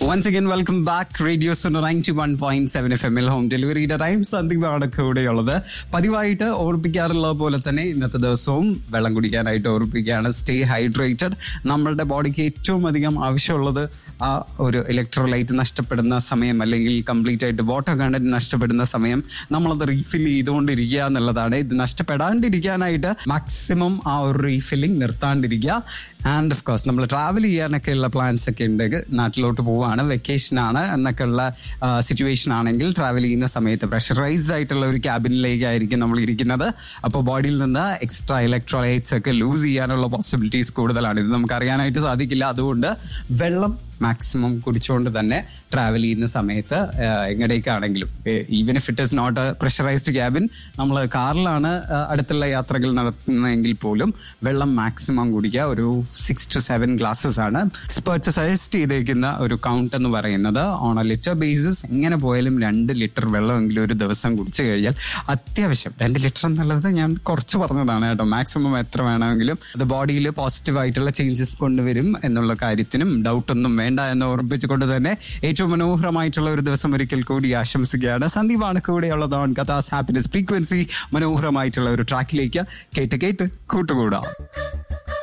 once again welcome back radio Suno ninety one point seven F എമ്മിൽ home ഡെലിവറിയുടെ time സന്ദീപാണ് കൂടെയുള്ളത് പതിവായിട്ട് ഓർപ്പിക്കാറുള്ള പോലെ തന്നെ ഇന്നത്തെ ദിവസവും വെള്ളം കുടിക്കാനായിട്ട് ഓർപ്പിക്കുകയാണ് സ്റ്റേ ഹൈഡ്രേറ്റഡ് നമ്മളുടെ ബോഡിക്ക് ഏറ്റവും അധികം ആവശ്യമുള്ളത് ആ ഒരു ഇലക്ട്രോലൈറ്റ് നഷ്ടപ്പെടുന്ന സമയം അല്ലെങ്കിൽ കംപ്ലീറ്റ് ആയിട്ട് വാട്ടർ കണ്ടന്റ് നഷ്ടപ്പെടുന്ന സമയം നമ്മളത് റീഫിൽ ചെയ്തുകൊണ്ടിരിക്കുക എന്നുള്ളതാണ് ഇത് നഷ്ടപ്പെടാണ്ടിരിക്കാനായിട്ട് മാക്സിമം ആ ഒരു റീഫില്ലിംഗ് നിർത്താണ്ടിരിക്കുക ആൻഡ് ഓഫ് കോഴ്സ് നമ്മൾ ട്രാവൽ ചെയ്യാനൊക്കെ ഉള്ള പ്ലാൻസ് ഒക്കെ ഉണ്ട് നാട്ടിലോട്ട് പോവാണ് വെക്കേഷൻ ആണ് എന്നൊക്കെ ഉള്ള സിറ്റുവേഷൻ ആണെങ്കിൽ ട്രാവൽ ചെയ്യുന്ന സമയത്ത് പ്രഷറൈസ്ഡ് ആയിട്ടുള്ള ഒരു ക്യാബിനിലേക്കായിരിക്കും നമ്മൾ ഇരിക്കുന്നത് അപ്പോൾ ബോഡിയിൽ നിന്ന് എക്സ്ട്രാ ഇലക്ട്രോലൈറ്റ്സ് ഒക്കെ ലൂസ് ചെയ്യാനുള്ള പോസിബിലിറ്റീസ് കൂടുതലാണ് ഇത് നമുക്ക് അറിയാനായിട്ട് സാധിക്കില്ല അതുകൊണ്ട് വെള്ളം മാക്സിമം കുടിച്ചുകൊണ്ട് തന്നെ ട്രാവൽ ചെയ്യുന്ന സമയത്ത് എങ്ങടേക്കാണെങ്കിലും even if it is not a pressurised cabin നമ്മൾ കാറിലാണ് അടുത്തുള്ള യാത്രകൾ നടത്തുന്നതെങ്കിൽ പോലും വെള്ളം മാക്സിമം കുടിക്കുക ഒരു സിക്സ് ടു സെവൻ ഗ്ലാസ്സസ് ആണ് എക്സ്പേർട്സ് സജസ്റ്റ് ചെയ്തേക്കുന്ന ഒരു കൗണ്ട് എന്ന് പറയുന്നത് ഓൺ എ ലിറ്റർ ബേസിസ് എങ്ങനെ പോയാലും രണ്ട് ലിറ്റർ വെള്ളമെങ്കിലും ഒരു ദിവസം കുടിച്ചു കഴിഞ്ഞാൽ അത്യാവശ്യം രണ്ട് ലിറ്റർ എന്നുള്ളത് ഞാൻ കുറച്ച് പറഞ്ഞതാണ് കേട്ടോ മാക്സിമം എത്ര വേണമെങ്കിലും അത് ബോഡിയിൽ പോസിറ്റീവ് ആയിട്ടുള്ള ചേഞ്ചസ് കൊണ്ടുവരും എന്നുള്ള കാര്യത്തിനും ഡൗട്ടൊന്നും വേണ്ട എന്ന് ഓർമ്മിപ്പിച്ചുകൊണ്ട് തന്നെ ഏറ്റവും മനോഹരമായിട്ടുള്ള ഒരു ദിവസം ഒരിക്കൽ കൂടി ആശംസിക്കുകയാണ് സന്ദീപാണ് കൂടെയുള്ളത് ഓൺ കഥാസ് ഹാപ്പിനെസ് ഫ്രീക്വൻസി മനോഹരമായിട്ടുള്ള ഒരു ട്രാക്കിലേക്ക് കേട്ട് കേട്ട് കൂട്ടുകൂടാം